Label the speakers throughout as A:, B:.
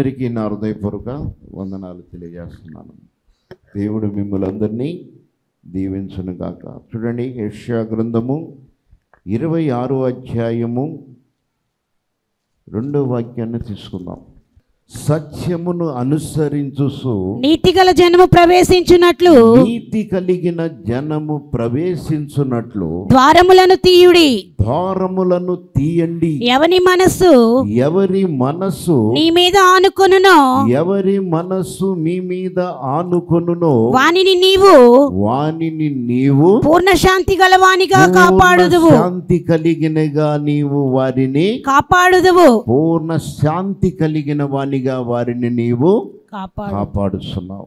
A: అందరికీ నా హృదయపూర్వక వందనాలు తెలియజేస్తున్నాను దేవుడు మిమ్మల్ని అందరినీ దీవించును గాక చూడండి యెషయా గ్రంథము ఇరవై ఆరో అధ్యాయము రెండో వాక్యాన్ని తీసుకుందాం సత్యమును అనుసరించుసు
B: నీతిగల జనము ప్రవేశించున్నట్లు
A: నీతి కలిగిన జనము ప్రవేశించున్నట్లు
B: ద్వారములను తీయుడి
A: ద్వారములను తీయండి
B: ఎవని మనస్సు
A: ఎవరి మనస్సు
B: నీ మీద ఆనుకొనునో
A: ఎవరి మనస్సు మీ మీద ఆనుకొనునో
B: వానిని నీవు
A: వానిని నీవు
B: పూర్ణ శాంతి గలవానిగా కాపాడుదువు
A: పూర్ణ శాంతి కలిగినగా నీవు వారిని
B: కాపాడుదువు
A: పూర్ణ శాంతి కలిగిన వానిగా వారిని నీవు
B: కాపాడు
A: కాపాడుతున్నావు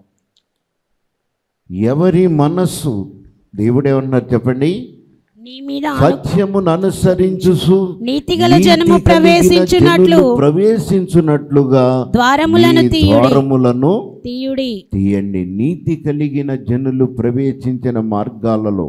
A: ఎవరి మనస్సు దేవుడేమన్నారు చెప్పండి
B: నీ మీద ఆను-
A: సత్యమును అనుసరించు
B: నీతిగల జనము ప్రవేశించున్నట్లు
A: ప్రవేశించున్నట్లుగా
B: ద్వారములను
A: నీ
B: తీయుడి
A: ద్వారములను
B: తీయుడి
A: తీయండి నీతి కలిగిన జనులు ప్రవేశించిన మార్గాలలో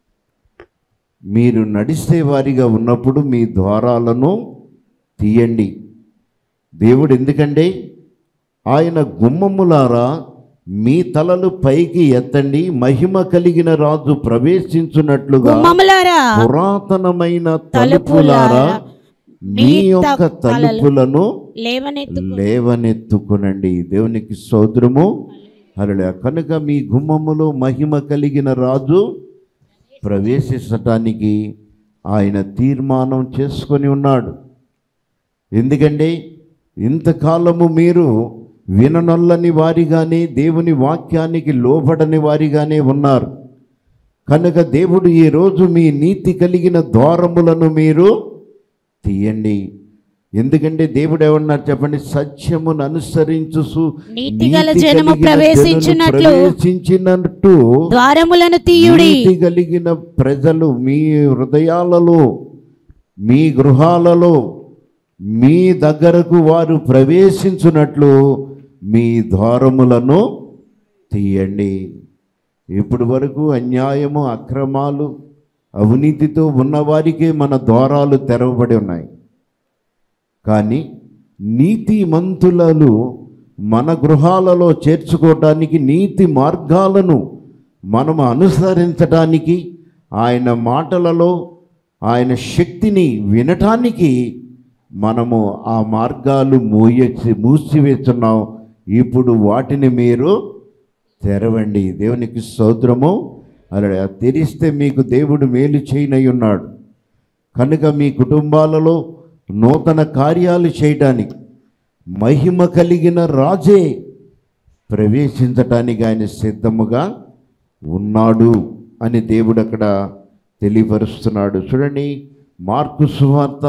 A: మీరు నడిసే వారిగా ఉన్నప్పుడు మీ ద్వారాలను తీయండి దేవుడు ఎందుకంటే ఆయన గుమ్మములారా మీ తలలు పైకి ఎత్తండి మహిమ కలిగిన రాజు ప్రవేశించున్నట్లుగా
B: గుమ్మములారా
A: పురాతనమైన తలుపులారా మీ యొక్క తలుపులను
B: లేవనెత్తు
A: లేవనెత్తుకునండి దేవునికి సోదరము అలా కనుక మీ గుమ్మములో మహిమ కలిగిన రాజు ప్రవేశించటానికి ఆయన తీర్మానం చేసుకొని ఉన్నాడు ఎందుకంటే ఇంతకాలము మీరు విననొల్లని వారిగానే దేవుని వాక్యానికి లోబడని వారిగానే ఉన్నారు కనుక దేవుడు ఈరోజు మీ నీతి కలిగిన ద్వారములను మీరు తీయండి ఎందుకంటే దేవుడు ఏమన్నారు చెప్పండి సత్యమును అనుసరించు
B: నీతిగల జనము ప్రవేశించున్నట్లు
A: ప్రవేశించినట్టు
B: ద్వారములను తీయుడి
A: నీతి కలిగిన ప్రజలు మీ హృదయాలలో మీ గృహాలలో మీ దగ్గరకు వారు ప్రవేశించున్నట్లు మీ ద్వారములను తీయండి ఇప్పటి వరకు అన్యాయము అక్రమాలు అవినీతితో ఉన్నవారికే మన ద్వారాలు తెరవబడి ఉన్నాయి కానీ నీతిమంతులను మన గృహాలలో చేర్చుకోవటానికి నీతి మార్గాలను మనము అనుసరించటానికి ఆయన మాటలలో ఆయన శక్తిని వినటానికి మనము ఆ మార్గాలు మూయచి మూసివేస్తున్నాం ఇప్పుడు వాటిని మీరు తెరవండి దేవునికి స్తోత్రము అలా తెరిస్తే మీకు దేవుడు మేలు చేయనై ఉన్నాడు కనుక మీ కుటుంబాలలో నూతన కార్యాలు చేయటానికి మహిమ కలిగిన రాజే ప్రవేశించటానికి ఆయన సిద్ధముగా ఉన్నాడు అని దేవుడు అక్కడ తెలియపరుస్తున్నాడు చూడండి మార్కు సువార్త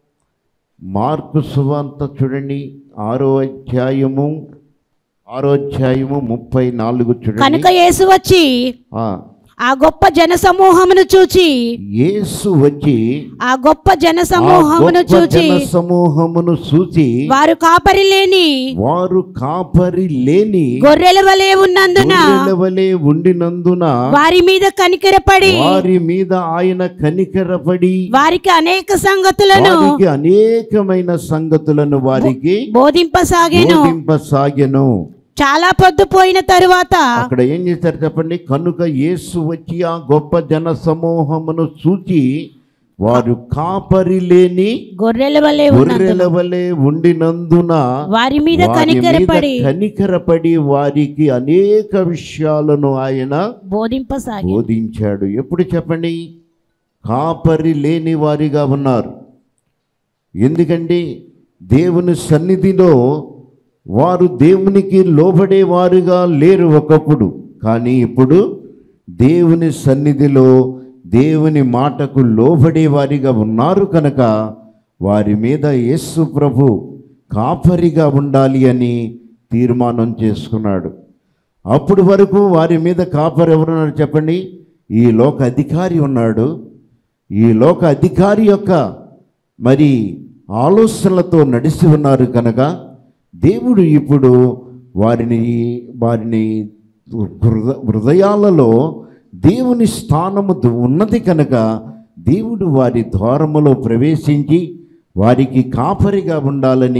A: మార్కు సువార్త చూడండి ఆరో అధ్యాయము ఆరో అధ్యాయము ముప్పై నాలుగు చూడండి
B: కనుక యేసు వచ్చి
A: ఆ,
B: ఆ గొప్ప జన సమూహమును చూచి
A: యేసు వచ్చి
B: ఆ గొప్ప జన
A: ఆ
B: సమూహమును
A: గొప్ప
B: చూచి
A: జన సమూహమును చూచి
B: వారు కాపరి లేని
A: వారు కాపరి లేని
B: గొర్రెల వలె ఉన్నందున
A: గొర్రెల వలె ఉండినందున
B: వారి మీద కనికరపడి
A: వారి మీద ఆయన కనికరపడి
B: వారికి అనేక సంగతులను
A: వారికి అనేకమైన సంగతులను వారికి
B: బోధింపసాగాను
A: బోధింపసాగెను
B: చాలా పొద్దుపోయిన తరువాత
A: అక్కడ ఏం చేశారు చెప్పండి కనుక యేసు వచ్చి ఆ గొప్ప జన సమూహమును చూచి వారు కాపరి లేని
B: గొర్రెల వలె ఉన్నందున
A: గొర్రెల వలె ఉండినందున
B: వారి మీద
A: వారి మీద
B: కనికరపడి
A: కనికరపడి వారికి అనేక విషయాలను ఆయన
B: బోధింపసాగి
A: బోధించాడు ఎప్పుడు చెప్పండి కాపరి లేని వారిగా ఉన్నారు ఎందుకంటే దేవుని సన్నిధిలో వారు దేవునికి లోబడే వారుగా లేరు ఒకప్పుడు కానీ ఇప్పుడు దేవుని సన్నిధిలో దేవుని మాటకు లోబడే వారిగా ఉన్నారు కనుక వారి మీద యేసు ప్రభు కాపరిగా ఉండాలి అని తీర్మానం చేసుకున్నాడు అప్పుడు వరకు వారి మీద కాపరి ఎవరున్నారు చెప్పండి ఈ లోక అధికారి ఉన్నాడు ఈ లోక అధికారి యొక్క మరి ఆలోచనలతో నడిచి ఉన్నారు కనుక దేవుడు ఇప్పుడు వారిని వారిని హృద హృదయాలలో దేవుని స్థానము ఉన్నది కనుక దేవుడు వారి ద్వారములో ప్రవేశించి వారికి కాపరిగా ఉండాలని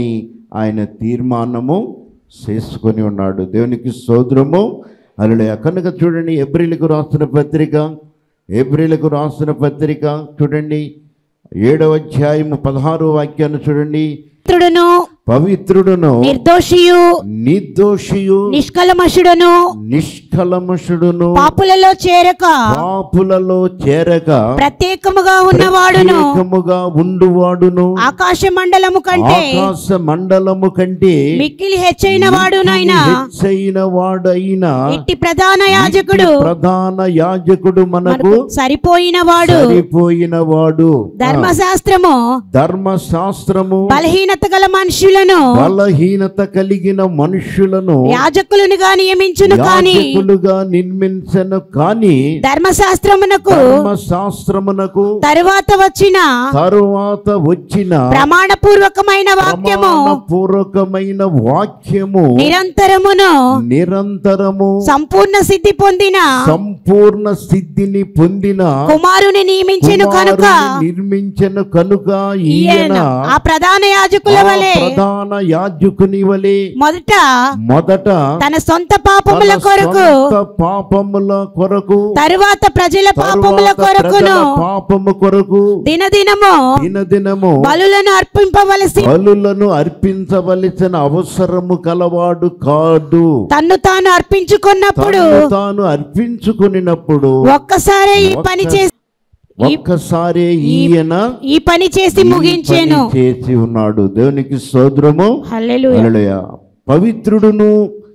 A: ఆయన తీర్మానము చేసుకొని ఉన్నాడు దేవునికి సోదరము అలా కనుక చూడండి ఏప్రిల్కు రాస్తున్న పత్రిక ఏప్రిల్కు రాస్తున్న పత్రిక చూడండి ఏడవ అధ్యాయము పదహారో వాక్యాన్ని చూడండి
B: మిత్రుడును
A: పవిత్రుడును
B: నిర్దోషియు
A: నిర్దోషియు
B: నిష్కలమషుడును
A: నిష్కలమషుడును
B: పాపులలో చేరక
A: పాపులలో చేరక
B: ప్రత్యేకముగా ఉన్నవాడును
A: ప్రత్యేకముగా ఉండువాడును
B: ఆకాశ మండలము కంటే
A: ఆకాశ మండలము కంటే
B: మిక్కిలి హెచ్చైన వాడునైనా
A: హెచ్చైన వాడైన
B: ఇట్టి ప్రధాన యాజకుడు
A: ప్రధాన యాజకుడు మనకు
B: మనకు సరిపోయిన వాడు
A: సరిపోయిన వాడు
B: ధర్మశాస్త్రము
A: ధర్మశాస్త్రము
B: బలహీనత గల మనుషులను
A: బలహీనత కలిగిన మనుషులను
B: యాజకులునిగా నియమించును కాని
A: యాజకులుగా నిర్మించను కాని
B: ధర్మశాస్త్రమునకు
A: ధర్మశాస్త్రమునకు
B: తరువాత వచ్చిన
A: తరువాత వచ్చిన
B: ప్రమాణపూర్వకమైన వాక్యము
A: పూర్వకమైన వాక్యము
B: నిరంతరమును
A: నిరంతరము
B: సంపూర్ణ సిద్ధి పొందిన
A: సంపూర్ణ సిద్ధిని పొందిన
B: కుమారుని నియమించెను కనుక
A: కుమారుని నిర్మించను కనుక ఈయన
B: ఈయన ఆ ప్రధాన యాజకుల
A: ఆ
B: వలె
A: ప్రధాన యాజకుని వలె
B: మొదట
A: మొదట
B: తన సొంత పాపముల
A: తన
B: కొరకు
A: సొంత పాపముల కొరకు
B: తరువాత ప్రజల పాపముల
A: తరువాత
B: కొరకును
A: ప్రజల పాపము కొరకు
B: దినదినము
A: దినదినము
B: బలులను అర్పింపవలసి
A: బలులను అర్పించవలసిన అవసరము కలవాడు కాదు
B: తన్ను తాను అర్పించుకున్నప్పుడు
A: తన్ను తాను అర్పించుకునినప్పుడు
B: ఒక్కసారే ఈ పని చేసి ఈ-
A: ఒక్కసారి ఈయన
B: ఈ పని చేసి
A: ఈ
B: ముగించాను
A: పని చేసి ఉన్నాడు దేవునికి సోదరము
B: హల్లెలూయా
A: హల్లెలూయా. పవిత్రుడును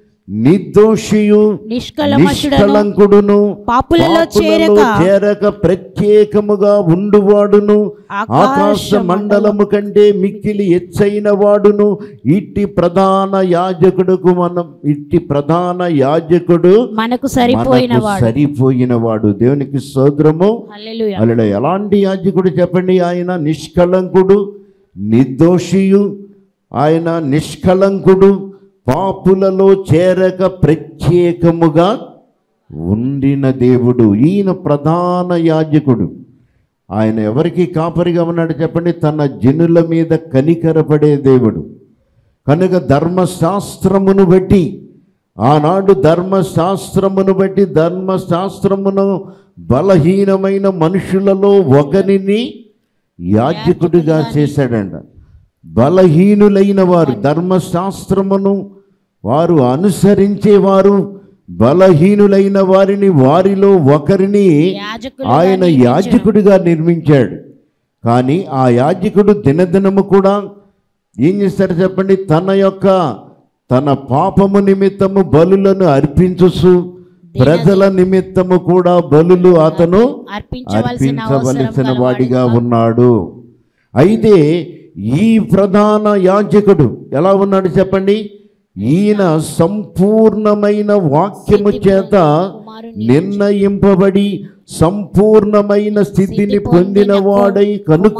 A: నిర్దోషియు
B: నిష్కలమషుడను
A: నిష్కలంకుడును
B: పాపులలో చేరక
A: చేరక ప్రత్యేకముగా ఉండువాడును
B: ఆకాశ
A: ఆకాశ మండలము కంటే మిక్కిలి ఎచ్చైన వాడును ఇట్టి ప్రధాన యాజకుడుకు మనం ఇట్టి ప్రధాన యాజకుడు
B: మనకు సరిపోయిన
A: మనకు
B: వాడు
A: సరిపోయిన వాడు దేవునికి సోదరము
B: హల్లెలూయా
A: అలా ఎలాంటి యాజకుడు చెప్పండి ఆయన నిష్కలంకుడు నిర్దోషియు ఆయన నిష్కలంకుడు పాపులలో చేరక ప్రత్యేకముగా ఉండిన దేవుడు ఈయన ప్రధాన యాజకుడు ఆయన ఎవరికి కాపరిగా ఉన్నాడు చెప్పండి తన జనుల మీద కనికరపడే దేవుడు కనుక ధర్మశాస్త్రమును బట్టి ఆనాడు ధర్మశాస్త్రమును బట్టి ధర్మశాస్త్రమును బలహీనమైన మనుషులలో ఒకరిని యాజకుడిగా చేశాడంట బలహీనులైన వారు ధర్మశాస్త్రమును వారు అనుసరించేవారు బలహీనులైన వారిని వారిలో ఒకరిని
B: యాజకులుగా
A: ఆయన యాజకుడిగా నిర్మించాడు కానీ ఆ యాజకుడు దినదినము కూడా ఏం చేస్తాడు చెప్పండి తన యొక్క తన పాపము నిమిత్తము బలులను అర్పించుసు ప్రజల నిమిత్తము కూడా బలులు అతను
B: అర్పించవలసిన
A: అర్పించవలసిన వాడిగా ఉన్నాడు అయితే ఈ ప్రధాన యాజకుడు ఎలా ఉన్నాడు చెప్పండి ఈయన సంపూర్ణమైన వాక్యము చేత నిర్ణయింపబడి సంపూర్ణమైన స్థితిని పొందిన వాడై కనుక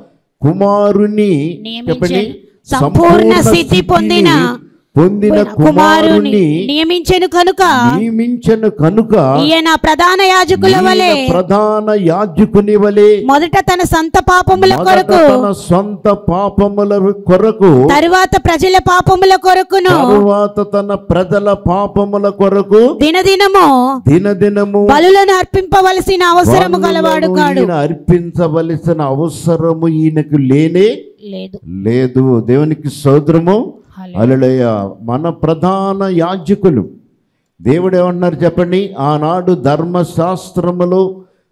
A: కుమారుని చెప్పండి
B: సంపూర్ణ స్థితి పొందిన
A: పొందిన
B: కుమారుని
A: కుమారుని
B: నియమించెను కనుక
A: నియమించను కనుక
B: ఈయన ప్రధాన యాజకుల వలె
A: ఈయన ప్రధాన యాజకుని వలె
B: మొదట తన సొంత పాపముల
A: మొదట
B: కొరకు
A: తన సొంత పాపముల కొరకు
B: తరువాత ప్రజల పాపముల కొరకును
A: తరువాత తన ప్రజల పాపముల కొరకు
B: దినదినము
A: దినదినము
B: బలులను అర్పింపవలసిన అవసరము గలవాడు
A: బలులను
B: కాడు
A: ఈయన అర్పించవలసిన అవసరము ఈయనకు లేనే
B: లేదు
A: లేదు దేవునికి సోదరము అలలయ మన ప్రధాన యాజకులు దేవుడు ఏమన్నారు చెప్పండి ఆనాడు ధర్మశాస్త్రములో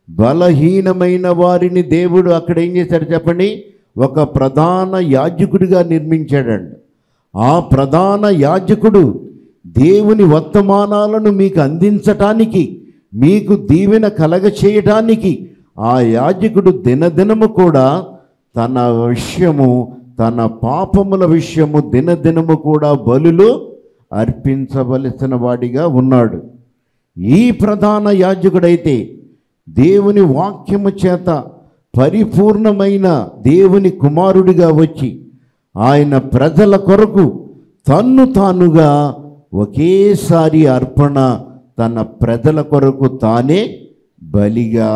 A: బలహీనమైన వారిని దేవుడు అక్కడ ఏం చేశాడు చెప్పండి ఒక ప్రధాన యాజకుడిగా నిర్మించాడండి ఆ ప్రధాన యాజకుడు దేవుని వర్తమానాలను మీకు అందించటానికి మీకు దీవెన కలగ చేయటానికి ఆ యాజకుడు దినదినము కూడా తన విషయము తన పాపముల విషయము దినదినము కూడా బలులు అర్పించవలసిన వాడిగా ఉన్నాడు ఈ ప్రధాన యాజకుడైతే దేవుని వాక్యము చేత పరిపూర్ణమైన దేవుని కుమారుడిగా వచ్చి ఆయన ప్రజల కొరకు తన్ను తానుగా ఒకేసారి అర్పణ తన ప్రజల కొరకు తానే బలిగా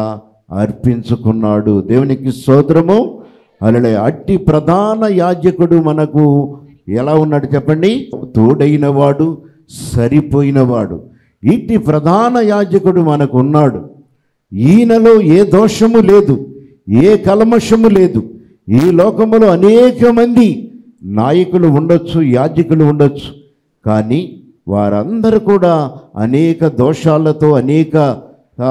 A: అర్పించుకున్నాడు దేవునికి సోదరము అలలే అట్టి ప్రధాన యాజకుడు మనకు ఎలా ఉన్నాడు చెప్పండి తోడైనవాడు సరిపోయినవాడు ఇట్టి ప్రధాన యాజకుడు మనకు ఉన్నాడు ఈయనలో ఏ దోషము లేదు ఏ కల్మషము లేదు ఈ లోకములో అనేక మంది నాయకులు ఉండొచ్చు యాజకులు ఉండొచ్చు కానీ వారందరూ కూడా అనేక దోషాలతో అనేక ఆ,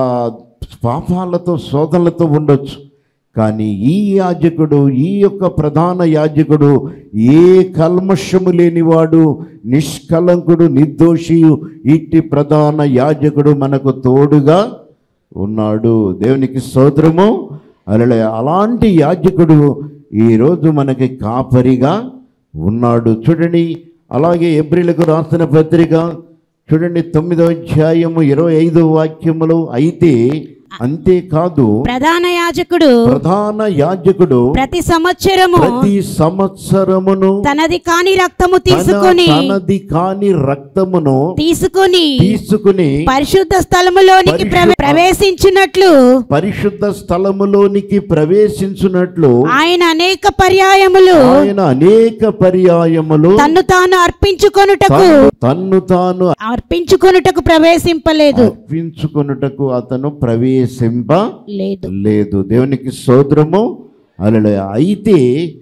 A: పాపాలతో శోధనలతో ఉండొచ్చు కానీ ఈ యాజకుడు ఈ యొక్క ప్రధాన యాజకుడు ఏ కల్మషము లేనివాడు నిష్కలంకుడు నిర్దోషియు ఇట్టి ప్రధాన యాజకుడు మనకు తోడుగా ఉన్నాడు దేవునికి స్తోత్రము అలా అలాంటి యాజకుడు ఈరోజు మనకి కాపరిగా ఉన్నాడు చూడండి అలాగే ఎబ్రిలకు రాసిన పత్రిక చూడండి తొమ్మిదో అధ్యాయము ఇరవై ఐదో వాక్యములు అయితే అంతేకాదు
B: ప్రధాన యాజకుడు
A: ప్రధాన యాజకుడు
B: ప్రతి సంవత్సరము
A: ప్రతి సంవత్సరమును
B: తనది కాని రక్తము
A: తన-
B: తీసుకొని
A: తనది కాని రక్తమును
B: తీసుకొని
A: తీసుకుని
B: పరిశుద్ధ స్థలములోనికి ప్రవే- ప్రవేశించినట్లు
A: పరిశుద్ధ స్థలములోనికి ప్రవేశించున్నట్లు
B: ఆయన అనేక పర్యాయములు
A: ఆయన అనేక పర్యాయములు
B: తన్ను తాను అర్పించుకొనుటకు
A: తన్ను- తన్ను తాను
B: అర్పించుకొనుటకు ప్రవేశింపలేదు
A: అర్పించుకొనుటకు అతను ప్రవేశింప
B: లేదు
A: లేదు దేవునికి సోదరము అలా అయితే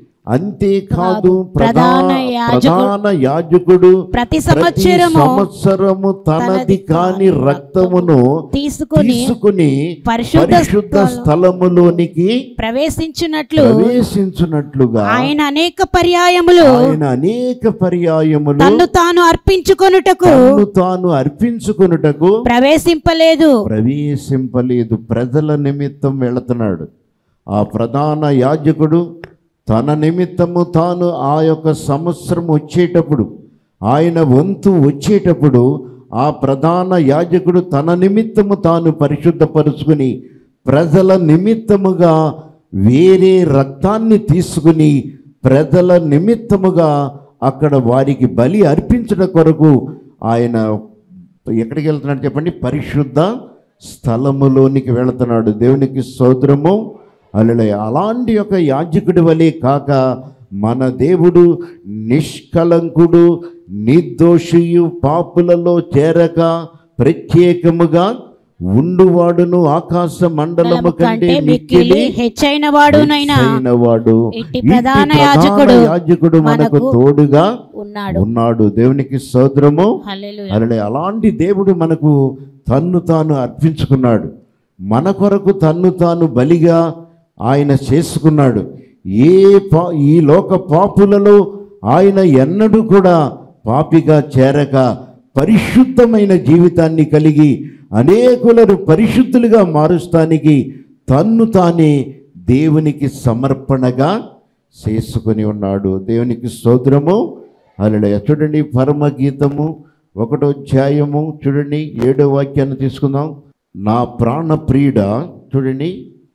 A: అంతేకాదు ప్రధాన
B: ప్రధాన యాజకుడు-
A: ప్రధాన యాజకుడు
B: ప్రతి
A: ప్రతి
B: సంవత్సరము
A: సంవత్సరము తనది
B: తనది
A: కాని
B: కాని
A: రక్తమును
B: తీసుకొని
A: తీసుకుని
B: పరిశుద్ధ
A: పరిశుద్ధ స్థలములోనికి
B: ప్రవేశించినట్లు
A: ప్రవేశించున్నట్లుగా
B: ఆయన అనేక పర్యాయములు
A: ఆయన అనేక పర్యాయములు
B: తన్ను తాను అర్పించుకొనుటకు
A: తన్ను తాను అర్పించుకొనుటకు
B: ప్రవేశింపలేదు
A: ప్రవేశింపలేదు ప్రజల నిమిత్తం వెళుతున్నాడు ఆ ప్రధాన యాజకుడు తన నిమిత్తము తాను ఆ యొక్క సంవత్సరం వచ్చేటప్పుడు ఆయన వంతు వచ్చేటప్పుడు ఆ ప్రధాన యాజకుడు తన నిమిత్తము తాను పరిశుద్ధపరుచుకుని ప్రజల నిమిత్తముగా వేరే రక్తాన్ని తీసుకుని ప్రజల నిమిత్తముగా అక్కడ వారికి బలి అర్పించడం కొరకు ఆయన ఎక్కడికి వెళ్తున్నాడు చెప్పండి పరిశుద్ధ స్థలములోనికి వెళుతున్నాడు దేవునికి స్తోత్రము అలలే అలాంటి ఒక యాజకుడి వలె కాక మన దేవుడు నిష్కలంకుడు నిర్దోషియు పాపులలో చేరక ప్రత్యేకముగా ఉండువాడును ఆకాశ మండలము కంటే మిక్కిలి
B: హెచ్చైన వాడునైనా
A: వాడు
B: ఇట్టి ప్రధాన యాజకుడు
A: యాజకుడు మనకు
B: మనకు
A: తోడుగా
B: ఉన్నాడు
A: ఉన్నాడు దేవునికి స్తోత్రము
B: హల్లెలూయా.
A: అలా అలాంటి దేవుడు మనకు తన్ను తాను అర్పించుకున్నాడు మన కొరకు తన్ను తాను బలిగా ఆయన చేసుకున్నాడు ఏ పా ఈ లోక పాపులలో ఆయన ఎన్నడూ కూడా పాపిగా చేరక పరిశుద్ధమైన జీవితాన్ని కలిగి అనేకులను పరిశుద్ధులుగా మారుస్తానికి తన్ను తానే దేవునికి సమర్పణగా చేసుకొని ఉన్నాడు దేవునికి స్తోత్రము అలడయ చూడండి పరమగీతము ఒకటో అధ్యాయము చూడండి ఏడో వాక్యాన్ని తీసుకుందాం నా ప్రాణ ప్రియుడ చూడండి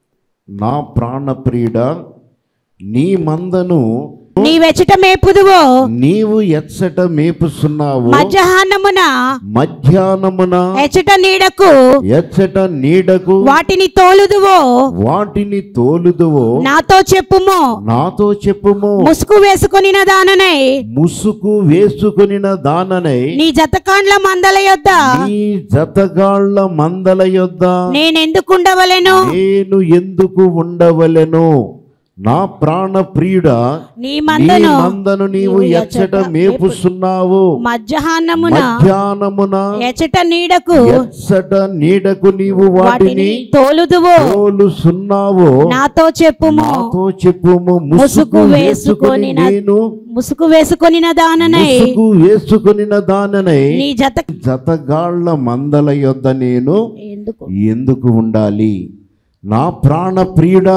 A: నా ప్రాణ ప్రియుడ నీ మందను
B: నీవెచట మేపుదువో
A: నీవు ఎచ్చట మేపుస్తున్నావు
B: మధ్యాహ్నమున
A: మధ్యాహ్నమున
B: ఎచట నీడకు
A: ఎచ్చట నీడకు
B: వాటిని తోలుదువో
A: వాటిని తోలుదువో
B: నాతో చెప్పుము
A: నాతో చెప్పుము
B: ముసుగు వేసుకొనిన దాననై
A: ముసుగు వేసుకొనిన దాననై
B: నీ జతకాండ్ల మందల యొద్ద
A: నీ జతగాళ్ళ మందల యొద్ద
B: నేనెందుకుండవలెను
A: నేను ఎందుకు ఉండవలెను నా ప్రాణ ప్రియుడా
B: నీ
A: నీ
B: మందను
A: మందను నీవు
B: నీవు
A: ఎచ్చట
B: ఎచ్చట
A: మేపుస్తున్నావు
B: మధ్యాహ్నమున
A: మధ్యాహ్నమున
B: ఎచట నీడకు
A: ఎచ్చట నీడకు నీవు వాటిని
B: వాటిని తోలుదువో
A: తోలుసున్నావు
B: నాతో చెప్పుము
A: నాతో చెప్పుము ముసుగు
B: ముసుగు
A: వేసుకొని
B: వేసుకొనిన-
A: నేను
B: ముసుగు వేసుకొనిన దాననై
A: ముసుగు వేసుకొనిన దాననై
B: నీ జత
A: జతగాళ్ళ మందల యొద్ద నేను
B: ఎందుకు
A: ఎందుకు ఉండాలి నా ప్రాణ ప్రియుడా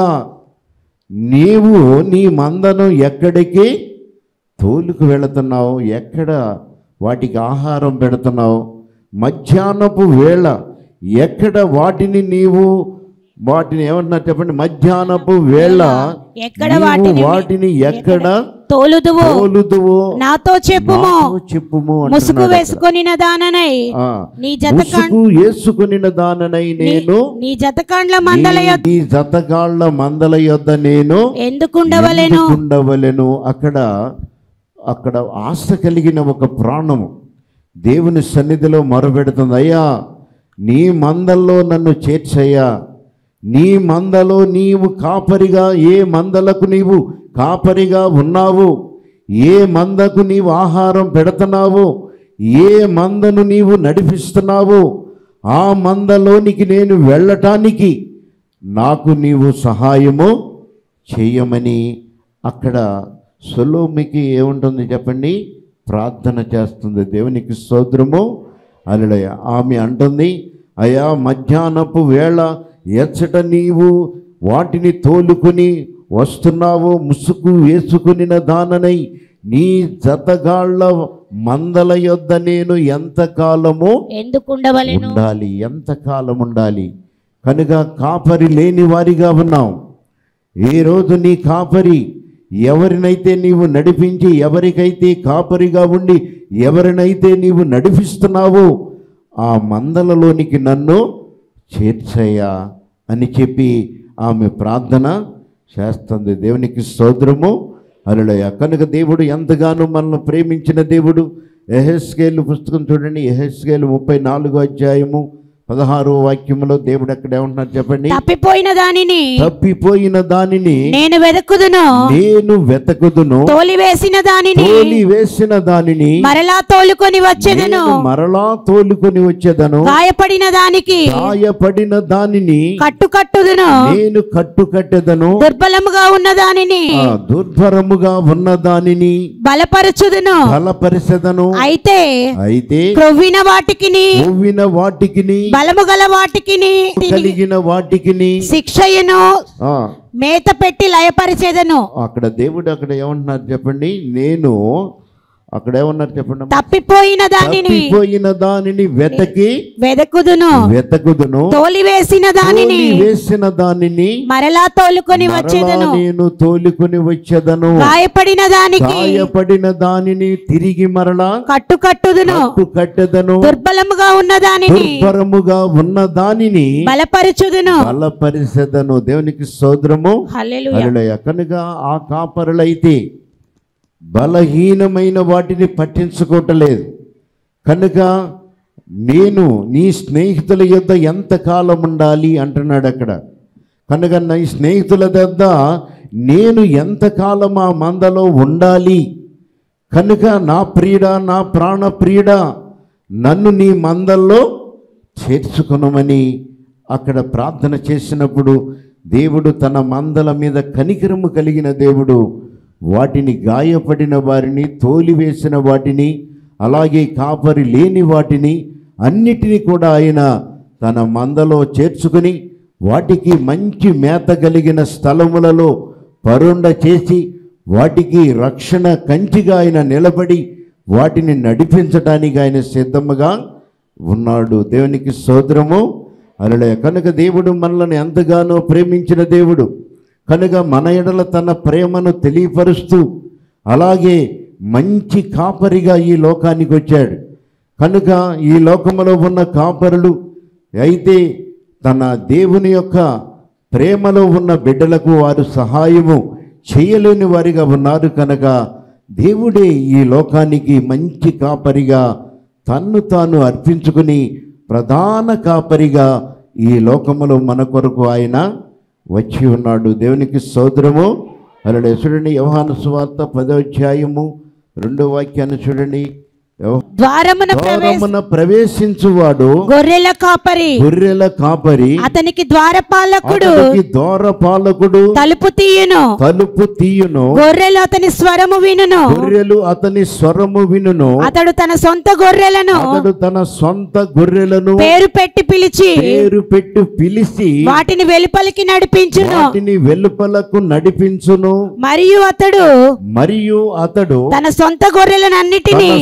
A: నీవు నీ మందను ఎక్కడికి తోలుకు వెళుతున్నావు ఎక్కడ వాటికి ఆహారం పెడుతున్నావు మధ్యాహ్నపు వేళ ఎక్కడ వాటిని నీవు వాటిని ఏమన్నా చెప్పండి మధ్యాహ్నపు వేళ
B: ఎక్కడ
A: నీవు
B: వాటిని
A: వాటిని ఎక్కడ
B: తోలుదువో
A: తోలుదువో
B: నాతో చెప్పుము
A: నాతో చెప్పుము
B: ముసుగు
A: అంటున్నాడు అక్కడ.
B: వేసుకొనిన దాననై
A: ఆ,
B: నీ జతకాండ్
A: ముసుగు వేసుకొనిన దాననై నేను
B: నీ జతకాండ్ల మందల యొద్ద
A: నీ జతగాళ్ళ మందల యొద్ద నేను
B: ఎందుకుండవలెను
A: ఉండవలెను అక్కడ అక్కడ ఆశ కలిగిన ఒక ప్రాణము దేవుని సన్నిధిలో మొరబెడుతుంది అయ్యా నీ మందల్లో నన్ను చేర్చయ్యా నీ మందలో నీవు కాపరిగా ఏ మందలకు నీవు కాపరిగా ఉన్నావు ఏ మందకు నీవు ఆహారం పెడుతున్నావు ఏ మందను నీవు నడిపిస్తున్నావు ఆ మందలోనికి నేను వెళ్ళటానికి నాకు నీవు సహాయము చేయమని అక్కడ సొలోమికి ఏముంటుంది చెప్పండి ప్రార్థన చేస్తుంది దేవునికి స్తోత్రము అలడయ ఆమె అంటుంది అయా మధ్యాహ్నపు వేళ ఎచ్చట నీవు వాటిని తోలుకుని వస్తున్నావు ముసుగు వేసుకునిన దాననై నీ జతగాళ్ళ మందల యొద్ద నేను ఎంతకాలము
B: ఎందుకుండవలెను
A: ఉండాలి ఎంతకాలం ఉండాలి కనుక కాపరి లేని వారిగా ఉన్నాం ఏ రోజు నీ కాపరి ఎవరినైతే నీవు నడిపించి ఎవరికైతే కాపరిగా ఉండి ఎవరినైతే నీవు నడిపిస్తున్నావో ఆ మందలలోనికి నన్ను చేర్చయ్యా అని చెప్పి ఆమె ప్రార్థన చేస్తుంది దేవునికి స్తోత్రము అరుడయ కనుక దేవుడు ఎంతగానో మనల్ని ప్రేమించిన దేవుడు ఎహెస్కేలు పుస్తకం చూడండి ఎహెస్కేలు ముప్పై నాలుగో అధ్యాయము పదహారో వాక్యములో దేవుడు అక్కడ ఏమంటున్నారు చెప్పండి
B: తప్పిపోయిన దానిని
A: తప్పిపోయిన దానిని
B: నేను వెదకుదును
A: నేను వెతకుదును
B: తోలివేసిన దానిని
A: తోలి వేసిన దానిని
B: మరలా తోలుకొని వచ్చేదను
A: నేను మరలా తోలుకొని వచ్చేదను
B: గాయపడిన దానికి
A: గాయపడిన దానిని
B: కట్టుకట్టుదును
A: నేను కట్టుకట్టెదను
B: దుర్బలముగా ఉన్న దానిని
A: ఆ దుర్భరముగా ఉన్న దానిని
B: బలపరచుదును
A: బలపరిసెదను
B: అయితే
A: అయితే
B: క్రొవ్విన వాటికిని
A: కొవ్విన వాటికిని
B: బలము గల వాటికిని
A: కలిగిన వాటికిని
B: శిక్షయును
A: ఆ
B: మేత పెట్టి లయపరిచేదను
A: అక్కడ దేవుడు అక్కడ ఏమంటున్నారు చెప్పండి నేను అక్కడ ఏమన్నారు చెప్పండి అమ్మా?
B: తప్పిపోయిన దానిని
A: తప్పిపోయిన దానిని వెతకి
B: వెదకుదును
A: వెతకుదును
B: తోలివేసిన దానిని
A: తోలి వేసిన దానిని
B: మరలా తోలుకొని
A: మరలా
B: వచ్చేదను
A: నేను తోలుకొని వచ్చేదను
B: గాయపడిన దానికి
A: గాయపడిన దానిని తిరిగి మరలా
B: కట్టుకట్టుదును
A: కట్టు కట్టెదను
B: దుర్బలముగా ఉన్న దానిని
A: దుర్భరముగా ఉన్న దానిని
B: బలపరచుదును
A: బలపరిసెదను దేవునికి సోదరము
B: హల్లెలూయా
A: హల్లెలూయా కనుక ఆ కాపరులైతే బలహీనమైన వాటిని పట్టించుకోవటలేదు కనుక నేను నీ స్నేహితుల యొద్ద ఎంతకాలం ఉండాలి అంటున్నాడు అక్కడ కనుక నీ స్నేహితుల యొద్ద నేను ఎంతకాలం ఆ మందలో ఉండాలి కనుక నా ప్రియుడ నా ప్రాణ ప్రియుడ నన్ను నీ మందల్లో చేర్చుకునమని అక్కడ ప్రార్థన చేసినప్పుడు దేవుడు తన మందల మీద కనికరము కలిగిన దేవుడు వాటిని గాయపడిన వారిని తోలివేసిన వాటిని అలాగే కాపరి లేని వాటిని అన్నిటినీ కూడా ఆయన తన మందలో చేర్చుకుని వాటికి మంచి మేత కలిగిన స్థలములలో పరుండ చేసి వాటికి రక్షణ కంచిగా ఆయన నిలబడి వాటిని నడిపించటానికి ఆయన సిద్ధముగా ఉన్నాడు దేవునికి సోదరము అలలే కనుక దేవుడు మనల్ని ఎంతగానో ప్రేమించిన దేవుడు కనుక మన ఎడల తన ప్రేమను తెలియపరుస్తూ అలాగే మంచి కాపరిగా ఈ లోకానికి వచ్చాడు కనుక ఈ లోకములో ఉన్న కాపరులు అయితే తన దేవుని యొక్క ప్రేమలో ఉన్న బిడ్డలకు వారు సహాయము చేయలేని వారిగా ఉన్నారు కనుక దేవుడే ఈ లోకానికి మంచి కాపరిగా తన్ను తాను అర్పించుకుని ప్రధాన కాపరిగా ఈ లోకములో మన కొరకు ఆయన వచ్చి ఉన్నాడు దేవునికి సోదరము అలా చూడండి యోహాను సువార్త పదో అధ్యాయము రెండో వాక్యాన్ని చూడండి యవ-
B: ద్వారమున ప్రవేశ
A: ద్వారమున ప్రవేశించువాడు
B: గొర్రెల కాపరి
A: గొర్రెల కాపరి
B: అతనికి ద్వారపాలకుడు
A: అతనికి దూరపాలకుడు
B: తలుపు తీయును
A: తలుపు తీయును
B: గొర్రెలు అతని స్వరము వినును
A: గొర్రెలు అతని స్వరము వినును
B: అతడు తన సొంత గొర్రెలను
A: అతడు తన సొంత గొర్రెలను
B: పేరు పెట్టి పిలిచి
A: పేరు పెట్టి పిలిచి
B: వాటిని వెలుపలికి నడిపించును
A: వాటిని వెలుపలకు నడిపించును
B: మరియు అతడు
A: మరియు అతడు
B: తన సొంత గొర్రెలనన్నిటినీ
A: తన సొంత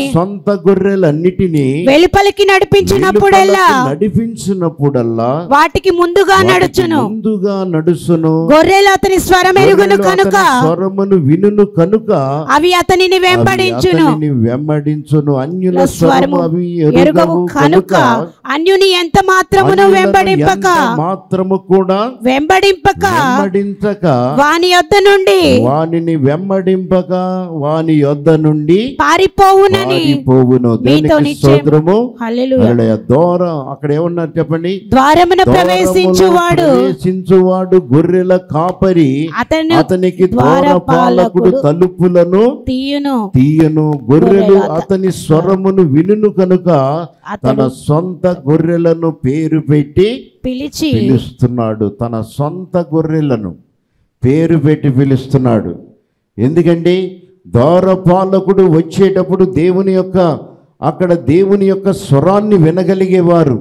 A: సొంత గొర్రెలన్నిటినీ
B: వెలుపలికి నడిపించినప్పుడెల్లా
A: వెలుపలకు నడిపించినప్పుడల్లా
B: వాటికి ముందుగా
A: వాటికి
B: నడుచును
A: ముందుగా నడుసును
B: గొర్రెలు అతని స్వరం ఎరుగును
A: గొర్రెలు
B: కనుక
A: అతని స్వరమును వినును కనుక
B: అవి అతనిని
A: అవి
B: వెంబడించును
A: అతనిని వెంబడించును అన్యుల
B: స్వరము
A: స్వరము అవి
B: ఎరుగవు
A: ఎరుగవు
B: కనుక అన్యుని ఎంత మాత్రమును
A: అన్యులను
B: వెంబడింపక
A: ఎంత మాత్రము కూడా
B: వెంబడింపక
A: వెంబడించక
B: వాని యొద్ద నుండి
A: వానిని వెంబడింపక వాని యొద్ద నుండి
B: పారిపోవునని
A: పారిపోవును
B: మీతో
A: దేవునికి
B: నిశ్చయం
A: స్తోత్రము
B: హల్లెలూయా
A: హల్లెలూయా. దూరం అక్కడ ఏమన్నారు చెప్పండి
B: ద్వారమున
A: ద్వారములో
B: ప్రవేశించువాడు
A: ప్రవేశించువాడు గొర్రెల కాపరి
B: అతను
A: అతనికి
B: ద్వారపాలకుడు
A: ద్వారపాలకుడు తలుపులను
B: తీయును
A: తీయను గొర్రెలు
B: గొర్రెలు అత-
A: అతని స్వరమును వినును కనుక తన
B: అతడు
A: సొంత గొర్రెలను పేరు పెట్టి
B: పిలిచి
A: పిలుస్తున్నాడు తన సొంత గొర్రెలను పేరు పెట్టి పిలుస్తున్నాడు ఎందుకండి ద్వారపాలకుడు వచ్చేటప్పుడు దేవుని యొక్క అక్కడ దేవుని యొక్క స్వరాన్ని వినగలిగేవారు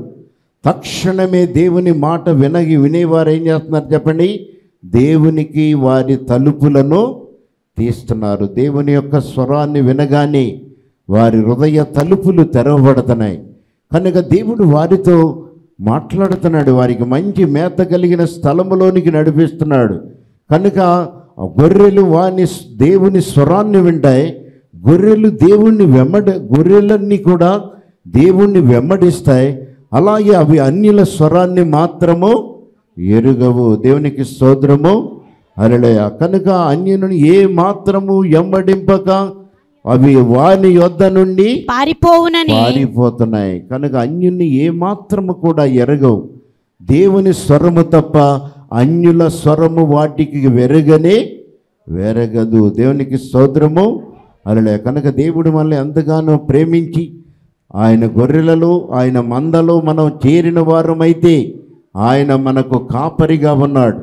A: తక్షణమే దేవుని మాట వినగి వినేవారు ఏం చేస్తున్నారు చెప్పండి దేవునికి వారి తలుపులను తీస్తున్నారు దేవుని యొక్క స్వరాన్ని వినగానే వారి హృదయ తలుపులు తెరవబడుతున్నాయి కనుక దేవుడు వారితో మాట్లాడుతున్నాడు వారికి మంచి మేత కలిగిన స్థలములోనికి నడిపిస్తున్నాడు కనుక ఆ గొర్రెలు వాని దేవుని స్వరాన్ని వింటాయి గొర్రెలు దేవుణ్ణి వెంబడి గొర్రెలన్నీ కూడా దేవుణ్ణి వెంబడిస్తాయి అలాగే అవి అన్యుల స్వరాన్ని మాత్రము ఎరుగవు దేవునికి స్తోత్రము అరళయ కనుక అన్యులను ఏ మాత్రము ఎంబడింపక అవి వాని యొద్ద నుండి
B: పారిపోవునని
A: పారిపోతున్నాయి కనుక అన్యుని ఏ మాత్రము కూడా ఎరగవు దేవుని స్వరము తప్ప అన్యుల స్వరము వాటికి వెరగనే వెరగదు దేవునికి స్తోత్రము అలలే కనుక దేవుడు మనల్ని ఎంతగానో ప్రేమించి ఆయన గొర్రెలలో ఆయన మందలో మనం చేరిన వారమైతే ఆయన మనకు కాపరిగా ఉన్నాడు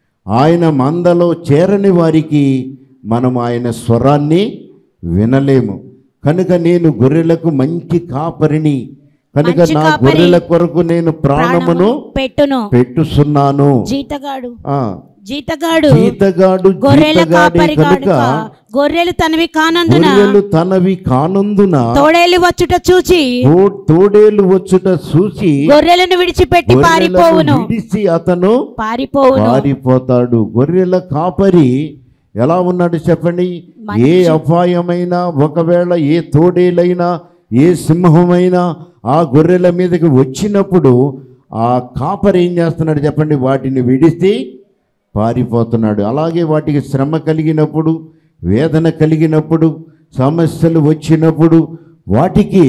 A: ఆయన మందలో చేరని వారికి మనం ఆయన స్వరాన్ని వినలేము కనుక నేను గొర్రెలకు మంచి కాపరిని కనుక
B: మంచి
A: నా
B: కాపరి.
A: గొర్రెల కొరకు నేను ప్రాణమును
B: పెట్టును
A: పెట్టుచున్నాను
B: జీతగాడు
A: ఆ
B: జీతగాడు
A: జీతగాడు
B: గొర్రెల
A: జీతగాడే
B: కాపరి
A: కనుక
B: గొర్రెలు తనవి కానందున
A: గొర్రెలు తనవి కానందున
B: తోడేలు వచ్చుట చూచి
A: తో- తోడేలు వచ్చుట చూసి
B: గొర్రెలను విడిచిపెట్టి
A: గొర్రెలను
B: పారిపోవును
A: విడిచి అతను
B: పారిపోవును
A: పారిపోతాడు గొర్రెల కాపరి ఎలా ఉన్నాడు చెప్పండి ఏ అపాయమైనా ఒకవేళ ఏ తోడేలైనా ఏ సింహమైనా ఆ గొర్రెల మీదకి వచ్చినప్పుడు ఆ కాపరి ఏం చేస్తున్నాడు చెప్పండి వాటిని విడిసి పారిపోతున్నాడు అలాగే వాటికి శ్రమ కలిగినప్పుడు వేదన కలిగినప్పుడు సమస్యలు వచ్చినప్పుడు వాటికి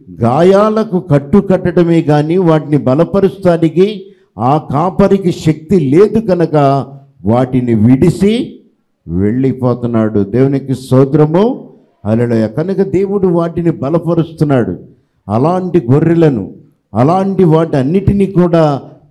A: గాయాలకు కట్టు కట్టడమే కానీ వాటిని బలపరుస్తానికి ఆ కాపరికి శక్తి లేదు కనుక వాటిని విడిసి వెళ్ళిపోతున్నాడు దేవునికి స్తోత్రము అలడయ కనుక దేవుడు వాటిని బలపరుస్తున్నాడు అలాంటి గొర్రెలను అలాంటి వాటి అన్నిటినీ కూడా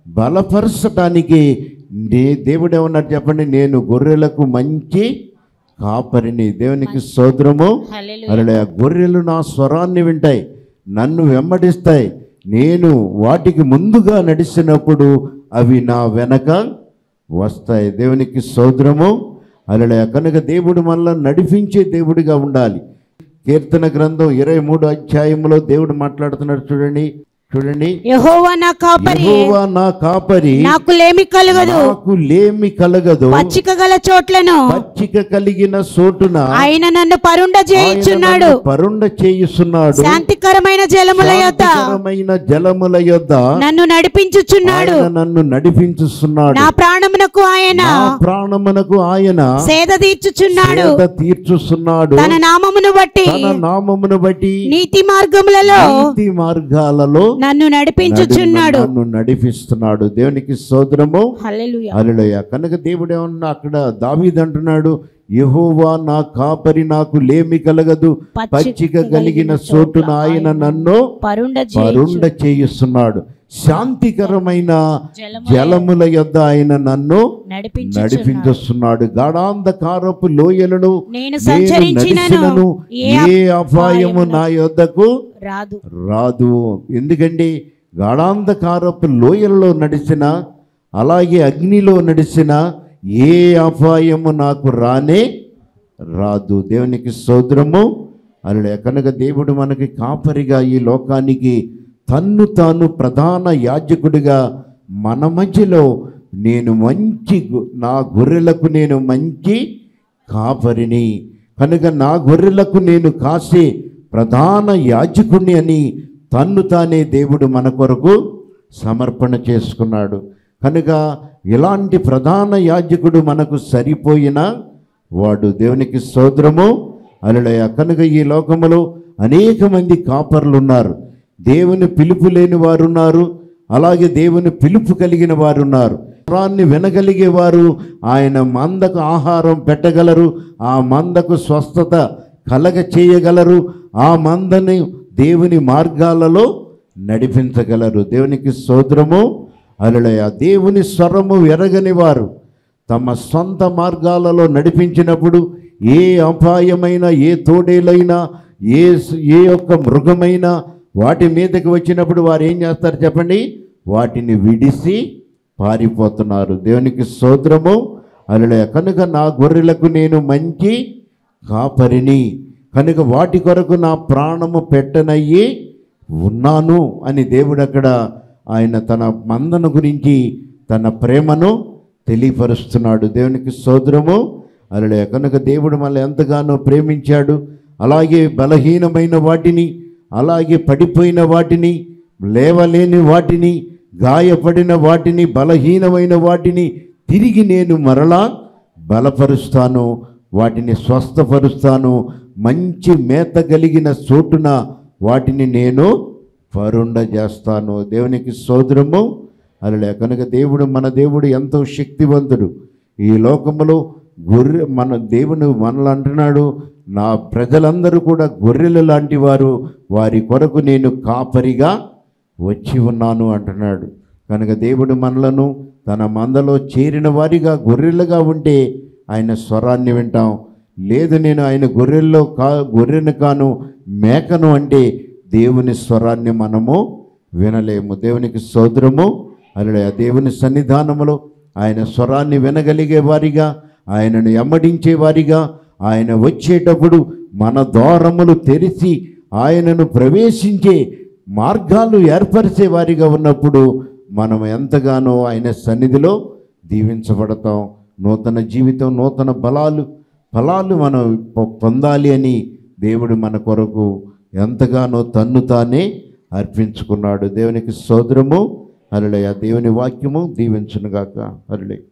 A: బలపరచటానికి నే దేవుడు ఏమన్నారు చెప్పండి నేను గొర్రెలకు మంచి కాపరిని దేవునికి స్తోత్రము అలడయ గొర్రెలు నా స్వరాన్ని వింటాయి నన్ను వెంబడిస్తాయి నేను వాటికి ముందుగా నడిచినప్పుడు అవి నా వెనక వస్తాయి దేవునికి సోదరము అలలే కనుక దేవుడు మనల్ని నడిపించే దేవుడిగా ఉండాలి కీర్తన గ్రంథం ఇరవై మూడు అధ్యాయంలో దేవుడు మాట్లాడుతున్నాడు చూడండి చూడండి
B: యెహోవా నా కాపరి
A: యెహోవా నా కాపరి
B: నాకు లేమి కలగదు
A: నాకు లేమి కలగదు
B: పచ్చిక గల చోట్లను
A: పచ్చిక కలిగిన సోటున
B: ఆయన నన్ను పరుండ చేయించున్నాడు
A: ఆయన నన్ను పరుండ చేయుస్తున్నాడు
B: శాంతికరమైన జలముల యొద్ద
A: శాంతికరమైన జలముల యొద్ద
B: నన్ను నడిపించుచున్నాడు
A: ఆయన నన్ను నడిపించుస్తున్నాడు
B: నా ప్రాణమునకు ఆయన
A: నా ప్రాణమునకు ఆయన
B: సేద తీర్చుచున్నాడు
A: సేద తీర్చుస్తున్నాడు
B: తన నామమును బట్టి
A: తన నామమును బట్టి
B: నీతి మార్గములలో
A: నీతి మార్గాలలో
B: నన్ను నడిపించుచున్నాడు
A: నన్ను నడిపిస్తున్నాడు దేవునికి సోదరము
B: హల్లెలూయా
A: అలలయ కనుక దేవుడు ఏమన్నా అక్కడ దావీదు అంటున్నాడు యెహోవా నా కాపరి నాకు లేమి కలగదు పచ్చిక కలిగిన చోటున ఆయన నన్ను
B: పరుండ
A: పరుండ చేయిస్తున్నాడు శాంతికరమైన జలముల యొద్ద ఆయన నన్ను
B: నడిపించు
A: నడిపించుస్తున్నాడు గాఢాంధకారపు లోయలను
B: నేను
A: నేను
B: సంచరించినను
A: నడిచినను
B: ఏ
A: ఏ అపాయము నా యొద్దకు
B: రాదు
A: రాదు ఎందుకండి గాఢాంధకారపు లోయలలో నడిచిన అలాగే అగ్నిలో నడిచిన ఏ అపాయము నాకు రానే రాదు దేవునికి సోదరము అలా కనుక దేవుడు మనకి కాపరిగా ఈ లోకానికి తన్ను తాను ప్రధాన యాజకుడిగా మన మధ్యలో నేను మంచి గు- నా గొర్రెలకు నేను మంచి కాపరిని కనుక నా గొర్రెలకు నేను కాసే ప్రధాన యాజకుడిని అని తన్ను తానే దేవుడు మన కొరకు సమర్పణ చేసుకున్నాడు కనుక ఇలాంటి ప్రధాన యాజకుడు మనకు సరిపోయిన వాడు దేవునికి సోదరము అలలయ కనుక ఈ లోకములో అనేక మంది కాపర్లు ఉన్నారు దేవుని పిలుపు లేని వారు ఉన్నారు అలాగే దేవుని పిలుపు కలిగిన వారు ఉన్నారు స్వరాన్ని వినగలిగే వారు ఆయన మందకు ఆహారం పెట్టగలరు ఆ మందకు స్వస్థత కలగ చేయగలరు ఆ మందని దేవుని మార్గాలలో నడిపించగలరు దేవునికి సోదరము అలలయ దేవుని స్వరము ఎరగని వారు తమ సొంత మార్గాలలో నడిపించినప్పుడు ఏ అపాయమైన ఏ తోడేలైనా ఏ స- ఏ ఒక్క మృగమైనా వాటి మీదకి వచ్చినప్పుడు వారు ఏం చేస్తారు చెప్పండి వాటిని విడిసి పారిపోతున్నారు దేవునికి సోదరము అలలే కనుక నా గొర్రెలకు నేను మంచి కాపరిని కనుక వాటి కొరకు నా ప్రాణము పెట్టనయ్యి ఉన్నాను అని దేవుడు అక్కడ ఆయన తన మందను గురించి తన ప్రేమను తెలియపరుస్తున్నాడు దేవునికి సోదరము అలలే కనుక దేవుడు మనల్ని ఎంతగానో ప్రేమించాడు అలాగే బలహీనమైన వాటిని అలాగే పడిపోయిన వాటిని లేవలేని వాటిని గాయపడిన వాటిని బలహీనమైన వాటిని తిరిగి నేను మరలా బలపరుస్తాను వాటిని స్వస్థపరుస్తాను మంచి మేత కలిగిన చోటున వాటిని నేను పరుండ చేస్తాను దేవునికి సోదరము అలలే కనుక దేవుడు మన దేవుడు ఎంతో శక్తివంతుడు ఈ లోకములో గొర్రె మన దేవుని మనలు అంటున్నాడు నా ప్రజలందరూ కూడా గొర్రెలు లాంటి వారు వారి కొరకు నేను కాపరిగా వచ్చి ఉన్నాను అంటున్నాడు కనుక దేవుడు మనలను తన మందలో చేరిన వారిగా గొర్రెలుగా ఉంటే ఆయన స్వరాన్ని వింటాం లేదు నేను ఆయన గొర్రెల్లో కా గొర్రెను కాను మేకను అంటే దేవుని స్వరాన్ని మనము వినలేము దేవునికి సోదరము అలా దేవుని సన్నిధానములో ఆయన స్వరాన్ని వినగలిగే వారిగా ఆయనను ఎమ్మడించే వారిగా ఆయన వచ్చేటప్పుడు మన ద్వారములు తెరిచి ఆయనను ప్రవేశించే మార్గాలు ఏర్పరిచే వారిగా ఉన్నప్పుడు మనం ఎంతగానో ఆయన సన్నిధిలో దీవించబడతాం నూతన జీవితం నూతన బలాలు ఫలాలు మనం పొ- పొందాలి అని దేవుడు మన కొరకు ఎంతగానో తన్ను తానే అర్పించుకున్నాడు దేవునికి సోదరము అరలే దేవుని వాక్యము దీవించునుగాక అరలే